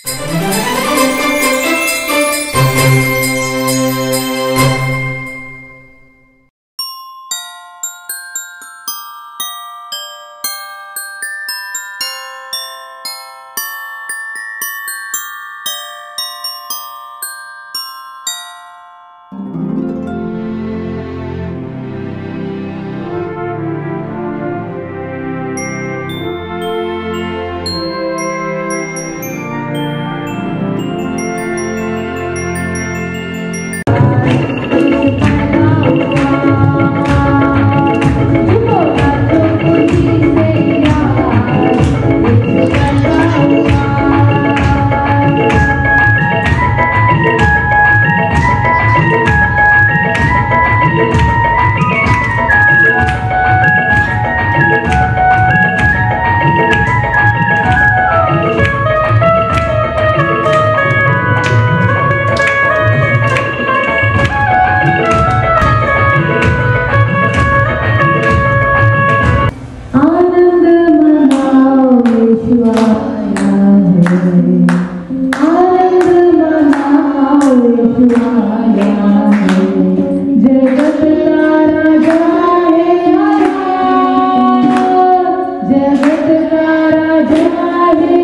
आनंद मनाओ शिवाया है आनंद मनाओ शिवाया है जगत का राजा है आया जगत का राजा है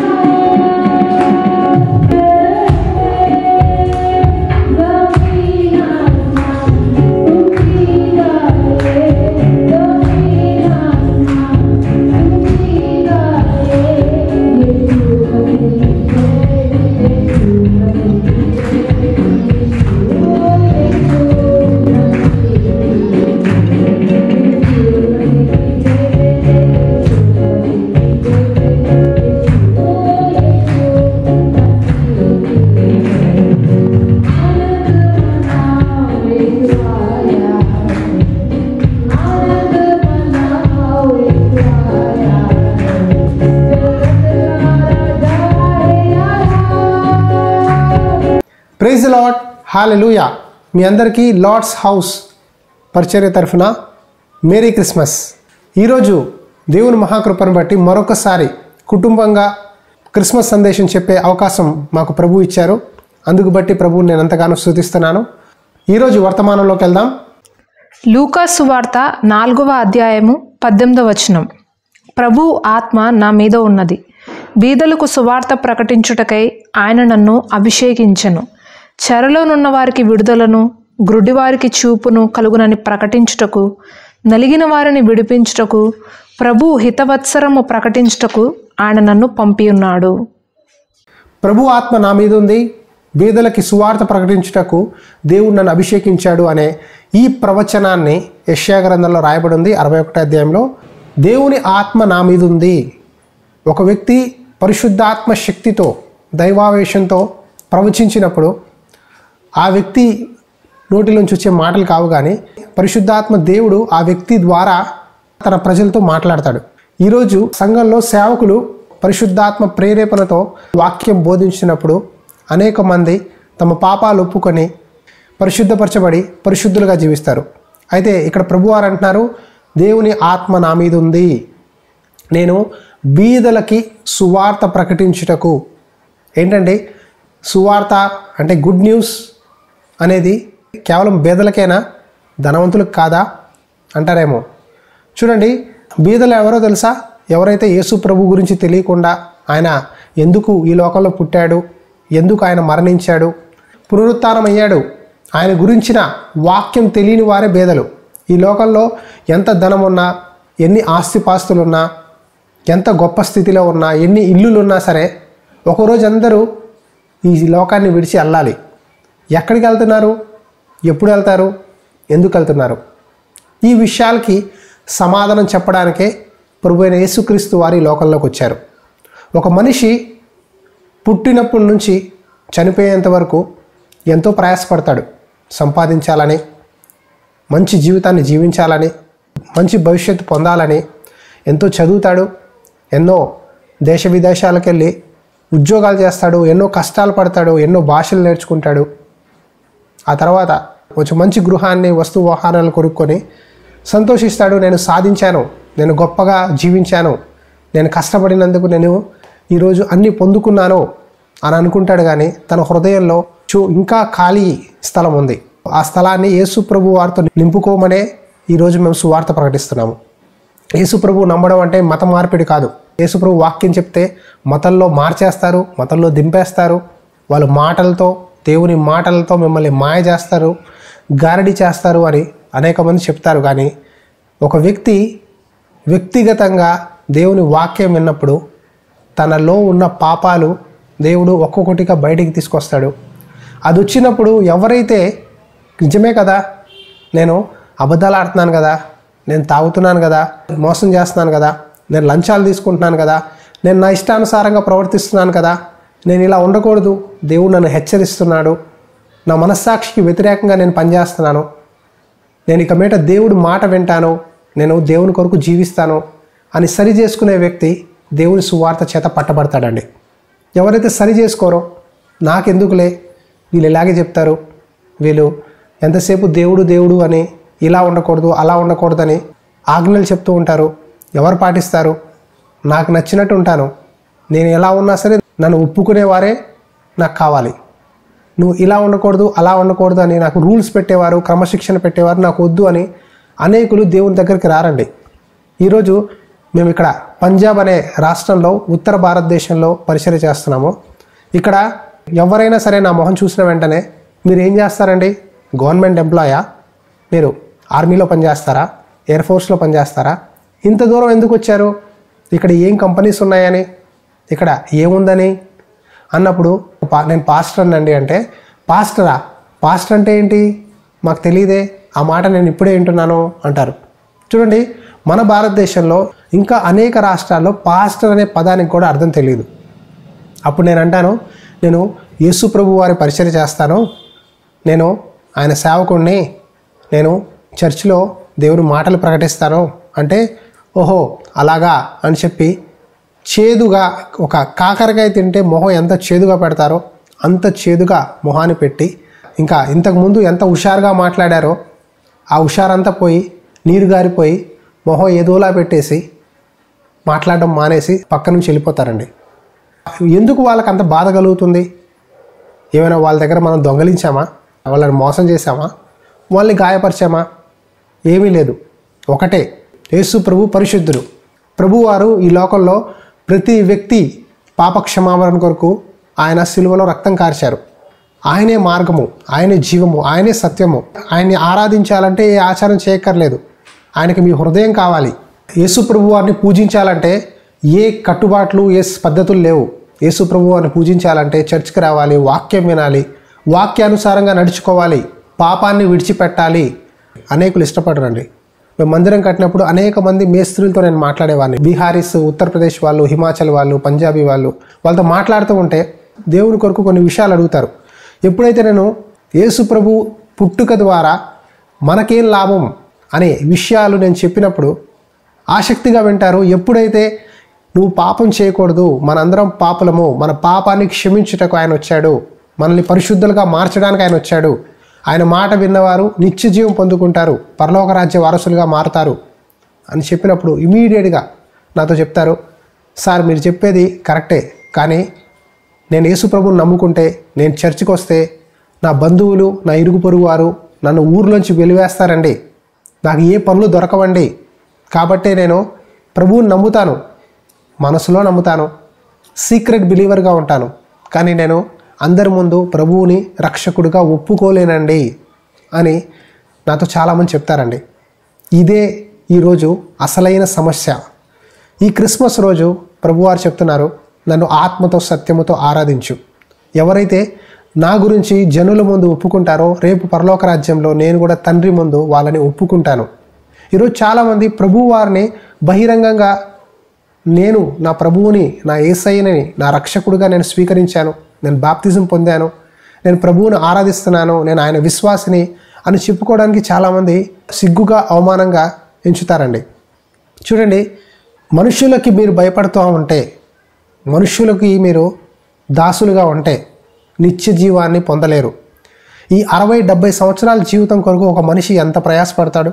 ప్రైజ్ లాడ్ హాలెలూయా మీ అందరికీ లార్డ్స్ హౌస్ పరిచర్య తరఫున మేరీ క్రిస్మస్ ఈరోజు దేవుని మహాకృపను బట్టి మరొకసారి కుటుంబంగా క్రిస్మస్ సందేశం చెప్పే అవకాశం మాకు ప్రభు ఇచ్చారు అందుకు బట్టి ప్రభువు నేను ఎంతగానో స్థుతిస్తున్నాను ఈరోజు వర్తమానంలోకి వెళ్దాం లూకా సువార్త నాలుగవ అధ్యాయము పద్దెనిమిదవ వచనం ప్రభు ఆత్మ నా మీద ఉన్నది బీదలకు సువార్త ప్రకటించుటకై ఆయన నన్ను అభిషేకించెను చెరలోనున్న వారికి విడుదలను గ్రుడ్డివారికి చూపును కలుగునని ప్రకటించుటకు నలిగిన వారిని విడిపించుటకు ప్రభు హితవత్సరము ప్రకటించుటకు ఆయన నన్ను పంపియున్నాడు ప్రభు ఆత్మ నా మీద ఉంది బీదలకి సువార్త ప్రకటించుటకు దేవుడు నన్ను అభిషేకించాడు అనే ఈ ప్రవచనాన్ని యెషయా గ్రంథంలో రాయబడి ఉంది అరవై ఒకటో అధ్యాయంలో దేవుని ఆత్మ నా మీద ఉంది ఒక వ్యక్తి పరిశుద్ధాత్మ శక్తితో దైవావేశంతో ప్రవచించినప్పుడు ఆ వ్యక్తి నోటిలోంచి వచ్చే మాటలు కావు కానీ పరిశుద్ధాత్మ దేవుడు ఆ వ్యక్తి ద్వారా తన ప్రజలతో మాట్లాడతాడు ఈరోజు సంఘంలో సేవకులు పరిశుద్ధాత్మ ప్రేరేపణతో వాక్యం బోధించినప్పుడు అనేక మంది తమ పాపాలు ఒప్పుకొని పరిశుద్ధపరచబడి పరిశుద్ధులుగా జీవిస్తారు అయితే ఇక్కడ ప్రభువారు అంటున్నారు దేవుని ఆత్మ నా మీద ఉంది నేను బీదలకి సువార్త ప్రకటించుటకు ఏంటండి సువార్త అంటే గుడ్ న్యూస్ అనేది కేవలం బీదలకేనా ధనవంతులకు కాదా అంటారేమో చూడండి బీదలు ఎవరో తెలుసా ఎవరైతే యేసు ప్రభు గురించి తెలియకుండా ఆయన ఎందుకు ఈ లోకంలో పుట్టాడు ఎందుకు ఆయన మరణించాడు పునరుత్థానం అయ్యాడు ఆయన గురించిన వాక్యం తెలియని వారే బేదలు ఈ లోకంలో ఎంత ధనం ఉన్నా ఎన్ని ఆస్తిపాస్తులున్నా ఎంత గొప్ప స్థితిలో ఉన్నా ఎన్ని ఇల్లులు ఉన్నా సరే ఒకరోజు అందరూ ఈ లోకాన్ని విడిచి వెళ్ళాలి ఎక్కడికి వెళ్తున్నారు ఎప్పుడు వెళ్తారు ఎందుకు వెళ్తున్నారు ఈ విషయాలకి సమాధానం చెప్పడానికే ప్రభు అయిన యేసుక్రీస్తు వారి ఈ లోకంలోకి వచ్చారు ఒక మనిషి పుట్టినప్పటి నుంచి చనిపోయేంత వరకు ఎంతో ప్రయాసపడతాడు సంపాదించాలని మంచి జీవితాన్ని జీవించాలని మంచి భవిష్యత్తు పొందాలని ఎంతో చదువుతాడు ఎన్నో దేశ విదేశాలకు వెళ్ళి ఉద్యోగాలు చేస్తాడు ఎన్నో కష్టాలు పడతాడు ఎన్నో భాషలు నేర్చుకుంటాడు ఆ తర్వాత కొంచెం మంచి గృహాన్ని వస్తు వాహనాలు కొనుక్కొని సంతోషిస్తాడు నేను సాధించాను నేను గొప్పగా జీవించాను నేను కష్టపడినందుకు నేను ఈరోజు అన్నీ పొందుకున్నాను అని అనుకుంటాడు కానీ తన హృదయంలో చూ ఇంకా ఖాళీ స్థలం ఉంది ఆ స్థలాన్ని యేసు ప్రభు వారితో నింపుకోమనే ఈరోజు మేము సువార్త ప్రకటిస్తున్నాము యేసు ప్రభు నమ్మడం అంటే మత మార్పిడి కాదు యేసు ప్రభు వాక్యం చెప్తే మతంలో మార్చేస్తారు మతంలో దింపేస్తారు వాళ్ళు మాటలతో దేవుని మాటలతో మిమ్మల్ని మాయ చేస్తారు గారడి చేస్తారు అని అనేక మంది చెప్తారు కానీ ఒక వ్యక్తి వ్యక్తిగతంగా దేవుని వాక్యం విన్నప్పుడు తనలో ఉన్న పాపాలు దేవుడు ఒక్కొక్కటిగా బయటికి తీసుకొస్తాడు అది వచ్చినప్పుడు ఎవరైతే నిజమే కదా నేను అబద్ధాలు ఆడుతున్నాను కదా నేను తాగుతున్నాను కదా మోసం చేస్తున్నాను కదా నేను లంచాలు తీసుకుంటున్నాను కదా నేను నా ఇష్టానుసారంగా ప్రవర్తిస్తున్నాను కదా నేను ఇలా ఉండకూడదు దేవుడు నన్ను హెచ్చరిస్తున్నాడు నా మనస్సాక్షికి వ్యతిరేకంగా నేను పనిచేస్తున్నాను నేను ఇక మీట దేవుడి మాట వింటాను నేను దేవుని కొరకు జీవిస్తాను అని సరి చేసుకునే వ్యక్తి దేవుని సువార్త చేత పట్టబడతాడండి ఎవరైతే సరి చేసుకోరో నాకెందుకులే వీళ్ళు ఇలాగే చెప్తారు వీళ్ళు ఎంతసేపు దేవుడు దేవుడు అని ఇలా ఉండకూడదు అలా ఉండకూడదని ఆజ్ఞలు చెప్తూ ఉంటారు ఎవరు పాటిస్తారు నాకు నచ్చినట్టు ఉంటాను నేను ఎలా ఉన్నా సరే నన్ను ఒప్పుకునేవారే నాకు కావాలి నువ్వు ఇలా ఉండకూడదు అలా ఉండకూడదు అని నాకు రూల్స్ పెట్టేవారు క్రమశిక్షణ పెట్టేవారు నాకు వద్దు అని అనేకులు దేవుని దగ్గరికి రారండి ఈరోజు మేము ఇక్కడ పంజాబ్ అనే రాష్ట్రంలో ఉత్తర భారతదేశంలో పరిచయం చేస్తున్నాము ఇక్కడ ఎవరైనా సరే నా మొహం చూసిన వెంటనే మీరు ఏం చేస్తారండి గవర్నమెంట్ ఎంప్లాయా మీరు ఆర్మీలో పనిచేస్తారా ఎయిర్ ఫోర్స్లో పనిచేస్తారా ఇంత దూరం ఎందుకు వచ్చారు ఇక్కడ ఏం కంపెనీస్ ఉన్నాయని ఇక్కడ ఏముందని అన్నప్పుడు పా- నేను పాస్టర్ అండి అంటే పాస్టరా పాస్టర్ అంటే ఏంటి మాకు తెలియదే ఆ మాట నేను ఇప్పుడే వింటున్నాను అంటారు చూడండి మన భారతదేశంలో ఇంకా అనేక రాష్ట్రాల్లో పాస్టర్ అనే పదానికి కూడా అర్థం తెలియదు అప్పుడు నేను అంటాను నేను యేసు ప్రభు వారి పరిచయం చేస్తాను నేను ఆయన సేవకుణ్ణి నేను చర్చిలో దేవుని మాటలు ప్రకటిస్తాను అంటే ఓహో అలాగా అని చెప్పి చేదుగా ఒక కాకరకాయ తింటే మొహం ఎంత చేదుగా పెడతారో అంత చేదుగా మొహాన్ని పెట్టి ఇంకా ఇంతకుముందు ఎంత హుషారుగా మాట్లాడారో ఆ హుషారంతా పోయి నీరు గారిపోయి మొహం ఏదోలా పెట్టేసి మాట్లాడడం మానేసి పక్క నుంచి వెళ్ళిపోతారండి ఎందుకు వాళ్ళకి అంత బాధ కలుగుతుంది ఏమైనా వాళ్ళ దగ్గర మనం దొంగలించామా వాళ్ళని మోసం చేశామా వాళ్ళని గాయపరిచామా ఏమీ లేదు ఒకటే యేసు ప్రభు పరిశుద్ధుడు ప్రభువారు ఈ లోకంలో ప్రతి వ్యక్తి పాప క్షమాపణ కొరకు ఆయన సిలువలో రక్తం కార్చారు ఆయనే మార్గము ఆయనే జీవము ఆయనే సత్యము ఆయన్ని ఆరాధించాలంటే ఏ ఆచారం చేయక్కర్లేదు ఆయనకి మీ హృదయం కావాలి యేసు ప్రభు వారిని పూజించాలంటే ఏ కట్టుబాట్లు ఏ పద్ధతులు లేవు యేసు ప్రభు వారిని పూజించాలంటే చర్చ్కి రావాలి వాక్యం వినాలి వాక్యానుసారంగా నడుచుకోవాలి పాపాన్ని విడిచిపెట్టాలి అనేకులు ఇష్టపడరండి మేము మందిరం కట్టినప్పుడు అనేక మంది మేస్త్రులతో నేను మాట్లాడేవాడిని బీహారీస్ ఉత్తరప్రదేశ్ వాళ్ళు హిమాచల్ వాళ్ళు పంజాబీ వాళ్ళు వాళ్ళతో మాట్లాడుతూ ఉంటే దేవుని కొరకు కొన్ని విషయాలు అడుగుతారు ఎప్పుడైతే నేను యేసు ప్రభు పుట్టుక ద్వారా మనకేం లాభం అనే విషయాలు నేను చెప్పినప్పుడు ఆసక్తిగా వింటారు ఎప్పుడైతే నువ్వు పాపం చేయకూడదు మనందరం పాపులము మన పాపాన్ని క్షమించుటకు ఆయన వచ్చాడు మనల్ని పరిశుద్ధులుగా మార్చడానికి ఆయన వచ్చాడు ఆయన మాట విన్నవారు నిత్య జీవం పొందుకుంటారు పరలోక రాజ్య వారసులుగా మారుతారు అని చెప్పినప్పుడు ఇమీడియట్గా నాతో చెప్తారు సార్ మీరు చెప్పేది కరెక్టే కానీ నేను యేసుప్రభుని నమ్ముకుంటే నేను చర్చికి వస్తే నా బంధువులు నా ఇరుగు పొరుగు వారు నన్ను ఊర్లోంచి వెలివేస్తారండి నాకు ఏ పనులు దొరకవండి కాబట్టే నేను ప్రభువుని నమ్ముతాను మనసులో నమ్ముతాను సీక్రెట్ బిలీవర్గా ఉంటాను కానీ నేను అందరి ముందు ప్రభువుని రక్షకుడిగా ఒప్పుకోలేనండి అని నాతో చాలామంది చెప్తారండి ఇదే ఈరోజు అసలైన సమస్య ఈ క్రిస్మస్ రోజు ప్రభువారు చెప్తున్నారు నన్ను ఆత్మతో సత్యముతో ఆరాధించు ఎవరైతే నా గురించి జనుల ముందు ఒప్పుకుంటారో రేపు పరలోక రాజ్యంలో నేను కూడా తండ్రి ముందు వాళ్ళని ఒప్పుకుంటాను ఈరోజు చాలామంది ప్రభువారిని బహిరంగంగా నేను నా ప్రభువుని నా ఏసయ్యని నా రక్షకుడిగా నేను స్వీకరించాను నేను బాప్తిజం పొందాను నేను ప్రభువుని ఆరాధిస్తున్నాను నేను ఆయన విశ్వాసిని అని చెప్పుకోవడానికి చాలామంది సిగ్గుగా అవమానంగా ఎంచుతారండి చూడండి మనుషులకి మీరు భయపడుతూ ఉంటే మనుషులకి మీరు దాసులుగా ఉంటే నిత్య జీవాన్ని పొందలేరు ఈ అరవై డెబ్బై సంవత్సరాల జీవితం కొరకు ఒక మనిషి ఎంత ప్రయాసపడతాడు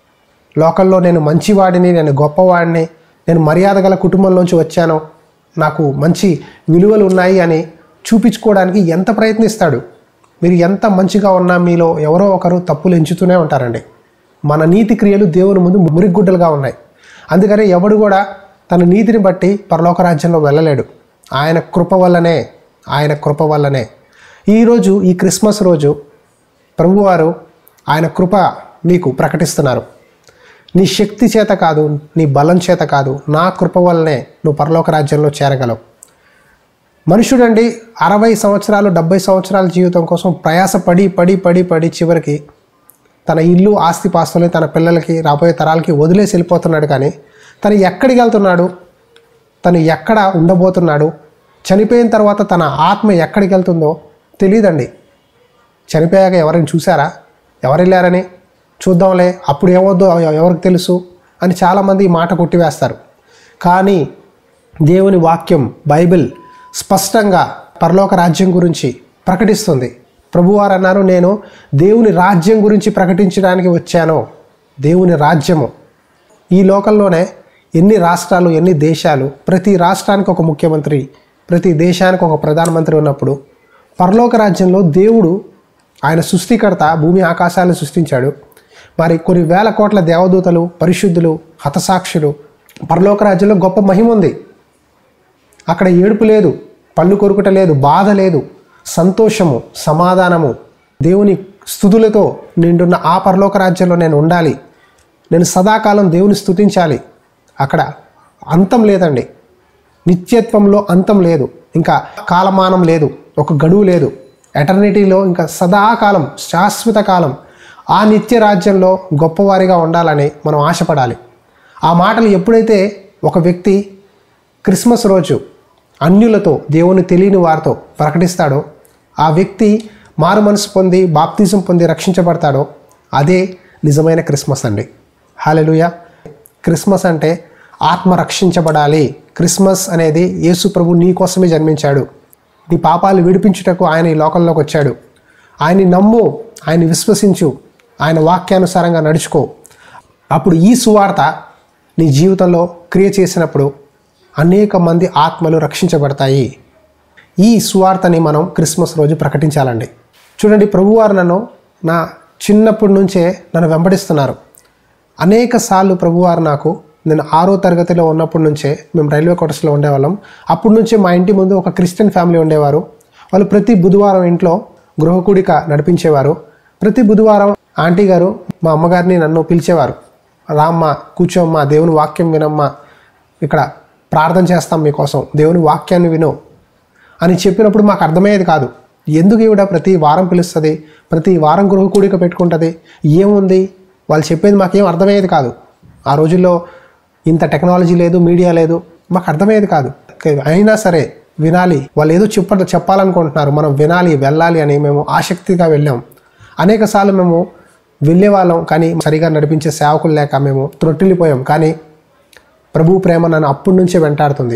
లోకల్లో నేను మంచివాడిని నేను గొప్పవాడిని నేను మర్యాద గల కుటుంబంలోంచి వచ్చాను నాకు మంచి విలువలు ఉన్నాయి అని చూపించుకోవడానికి ఎంత ప్రయత్నిస్తాడు మీరు ఎంత మంచిగా ఉన్నా మీలో ఎవరో ఒకరు తప్పులు ఎంచుతూనే ఉంటారండి మన నీతి క్రియలు దేవుని ముందు మురిగుడ్డలుగా ఉన్నాయి అందుకని ఎవడు కూడా తన నీతిని బట్టి పరలోక రాజ్యంలో వెళ్ళలేడు ఆయన కృప వల్లనే ఆయన కృప వల్లనే ఈరోజు ఈ క్రిస్మస్ రోజు ప్రభువారు ఆయన కృప మీకు ప్రకటిస్తున్నారు నీ శక్తి చేత కాదు నీ బలం చేత కాదు నా కృప వల్లనే నువ్వు పరలోక రాజ్యంలో చేరగలవు మనుషుడండి అరవై సంవత్సరాలు డెబ్బై సంవత్సరాల జీవితం కోసం ప్రయాస పడి పడి పడి పడి చివరికి తన ఇల్లు ఆస్తిపాస్తుల్ని తన పిల్లలకి రాబోయే తరాలకి వదిలేసి వెళ్ళిపోతున్నాడు కానీ తను ఎక్కడికి వెళ్తున్నాడు తను ఎక్కడ ఉండబోతున్నాడు చనిపోయిన తర్వాత తన ఆత్మ ఎక్కడికి వెళ్తుందో తెలియదండి చనిపోయాక ఎవరైనా చూసారా ఎవరు వెళ్ళారని చూద్దాంలే అప్పుడు ఏమవుద్దో ఎవ- ఎవరికి తెలుసు అని చాలామంది ఈ మాట కొట్టివేస్తారు కానీ దేవుని వాక్యం బైబిల్ స్పష్టంగా పరలోక రాజ్యం గురించి ప్రకటిస్తుంది ప్రభువారు అన్నారు నేను దేవుని రాజ్యం గురించి ప్రకటించడానికి వచ్చాను దేవుని రాజ్యము ఈ లోకంలోనే ఎన్ని రాష్ట్రాలు ఎన్ని దేశాలు ప్రతి రాష్ట్రానికి ఒక ముఖ్యమంత్రి ప్రతి దేశానికి ఒక ప్రధానమంత్రి ఉన్నప్పుడు పరలోక రాజ్యంలో దేవుడు ఆయన సృష్టికర్త భూమి ఆకాశాలను సృష్టించాడు మరి కొన్ని వేల కోట్ల దేవదూతలు పరిశుద్ధులు హతసాక్షులు పరలోక రాజ్యంలో గొప్ప మహిమ ఉంది అక్కడ ఏడుపు లేదు పళ్ళు కొరుకుట లేదు బాధ లేదు సంతోషము సమాధానము దేవుని స్థుతులతో నిండున్న ఆ పరలోక రాజ్యంలో నేను ఉండాలి నేను సదాకాలం దేవుని స్థుతించాలి అక్కడ అంతం లేదండి నిత్యత్వంలో అంతం లేదు ఇంకా కాలమానం లేదు ఒక గడువు లేదు ఎటర్నిటీలో ఇంకా సదాకాలం శాశ్వత కాలం ఆ నిత్య రాజ్యంలో గొప్పవారిగా ఉండాలని మనం ఆశపడాలి ఆ మాటలు ఎప్పుడైతే ఒక వ్యక్తి క్రిస్మస్ రోజు అన్యులతో దేవుని తెలియని వారితో ప్రకటిస్తాడో ఆ వ్యక్తి మారు మనసు పొంది బాప్తిజం పొంది రక్షించబడతాడో అదే నిజమైన క్రిస్మస్ అండి హాలెలుయ క్రిస్మస్ అంటే ఆత్మ రక్షించబడాలి క్రిస్మస్ అనేది యేసు ప్రభు నీ కోసమే జన్మించాడు నీ పాపాలు విడిపించుటకు ఆయన ఈ లోకంలోకి వచ్చాడు ఆయన్ని నమ్ము ఆయన్ని విశ్వసించు ఆయన వాక్యానుసారంగా నడుచుకో అప్పుడు ఈ సువార్త నీ జీవితంలో క్రియ చేసినప్పుడు అనేక మంది ఆత్మలు రక్షించబడతాయి ఈ సువార్తని మనం క్రిస్మస్ రోజు ప్రకటించాలండి చూడండి ప్రభువారు నన్ను నా చిన్నప్పటి నుంచే నన్ను వెంబడిస్తున్నారు అనేక సార్లు ప్రభువారు నాకు నేను ఆరో తరగతిలో ఉన్నప్పటి నుంచే మేము రైల్వే క్వార్టర్స్లో ఉండేవాళ్ళం అప్పటి నుంచే మా ఇంటి ముందు ఒక క్రిస్టియన్ ఫ్యామిలీ ఉండేవారు వాళ్ళు ప్రతి బుధవారం ఇంట్లో గృహకూడిక నడిపించేవారు ప్రతి బుధవారం ఆంటీ గారు మా అమ్మగారిని నన్ను పిలిచేవారు రామ్మ కూర్చోమ్మా దేవుని వాక్యం వినమ్మా ఇక్కడ ప్రార్థన చేస్తాం మీకోసం దేవుని వాక్యాన్ని విను అని చెప్పినప్పుడు మాకు అర్థమయ్యేది కాదు ఎందుకు ఈవిడ ప్రతి వారం పిలుస్తుంది ప్రతి వారం గృహ కూడిక పెట్టుకుంటుంది ఏముంది వాళ్ళు చెప్పేది మాకేం అర్థమయ్యేది కాదు ఆ రోజుల్లో ఇంత టెక్నాలజీ లేదు మీడియా లేదు మాకు అర్థమయ్యేది కాదు అయినా సరే వినాలి వాళ్ళు ఏదో చెప్ప చెప్పాలనుకుంటున్నారు మనం వినాలి వెళ్ళాలి అని మేము ఆసక్తిగా వెళ్ళాం అనేక సార్లు మేము వెళ్ళేవాళ్ళం కానీ సరిగా నడిపించే సేవకులు లేక మేము త్రొట్టిల్లిపోయాం కానీ ప్రభు ప్రేమ నన్ను అప్పటి నుంచే వెంటాడుతుంది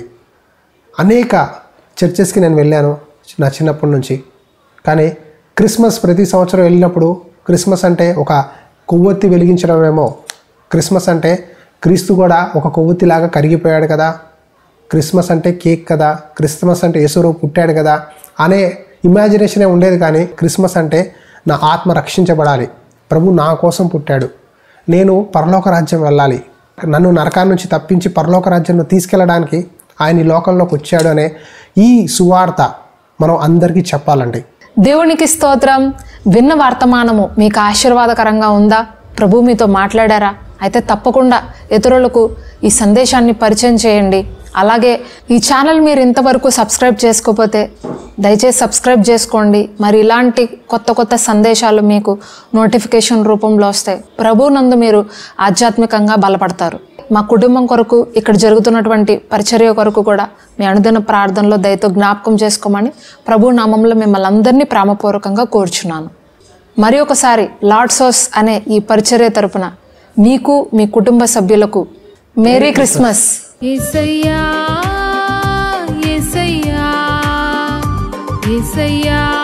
అనేక చర్చెస్కి నేను వెళ్ళాను నా చిన్నప్పటి నుంచి కానీ క్రిస్మస్ ప్రతి సంవత్సరం వెళ్ళినప్పుడు క్రిస్మస్ అంటే ఒక కొవ్వొత్తి వెలిగించడమేమో క్రిస్మస్ అంటే క్రీస్తు కూడా ఒక కొవ్వొత్తిలాగా కరిగిపోయాడు కదా క్రిస్మస్ అంటే కేక్ కదా క్రిస్మస్ అంటే యేసురు పుట్టాడు కదా అనే ఇమాజినేషనే ఉండేది కానీ క్రిస్మస్ అంటే నా ఆత్మ రక్షించబడాలి ప్రభు నా కోసం పుట్టాడు నేను పరలోక రాజ్యం వెళ్ళాలి నన్ను నరకాన్ని నుంచి తప్పించి పరలోక రాజ్యంలో తీసుకెళ్ళడానికి ఆయన ఈ లోకంలోకి వచ్చాడు అనే ఈ సువార్త మనం అందరికీ చెప్పాలండి దేవునికి స్తోత్రం విన్న వర్తమానము మీకు ఆశీర్వాదకరంగా ఉందా ప్రభు మీతో మాట్లాడారా అయితే తప్పకుండా ఇతరులకు ఈ సందేశాన్ని పరిచయం చేయండి అలాగే ఈ ఛానల్ మీరు ఇంతవరకు సబ్స్క్రైబ్ చేసుకోకపోతే దయచేసి సబ్స్క్రైబ్ చేసుకోండి మరి ఇలాంటి కొత్త కొత్త సందేశాలు మీకు నోటిఫికేషన్ రూపంలో వస్తాయి ప్రభు నందు మీరు ఆధ్యాత్మికంగా బలపడతారు మా కుటుంబం కొరకు ఇక్కడ జరుగుతున్నటువంటి పరిచర్య కొరకు కూడా మీ అనుదిన ప్రార్థనలో దయతో జ్ఞాపకం చేసుకోమని ప్రభు నామంలో మిమ్మల్ని అందరినీ ప్రేమపూర్వకంగా కోరుచున్నాను మరి ఒకసారి లార్డ్సోస్ అనే ఈ పరిచర్య తరపున మీకు మీ కుటుంబ సభ్యులకు మేరీ క్రిస్మస్ ఏసయ్యా ఏసయ్యా ఏసయ్యా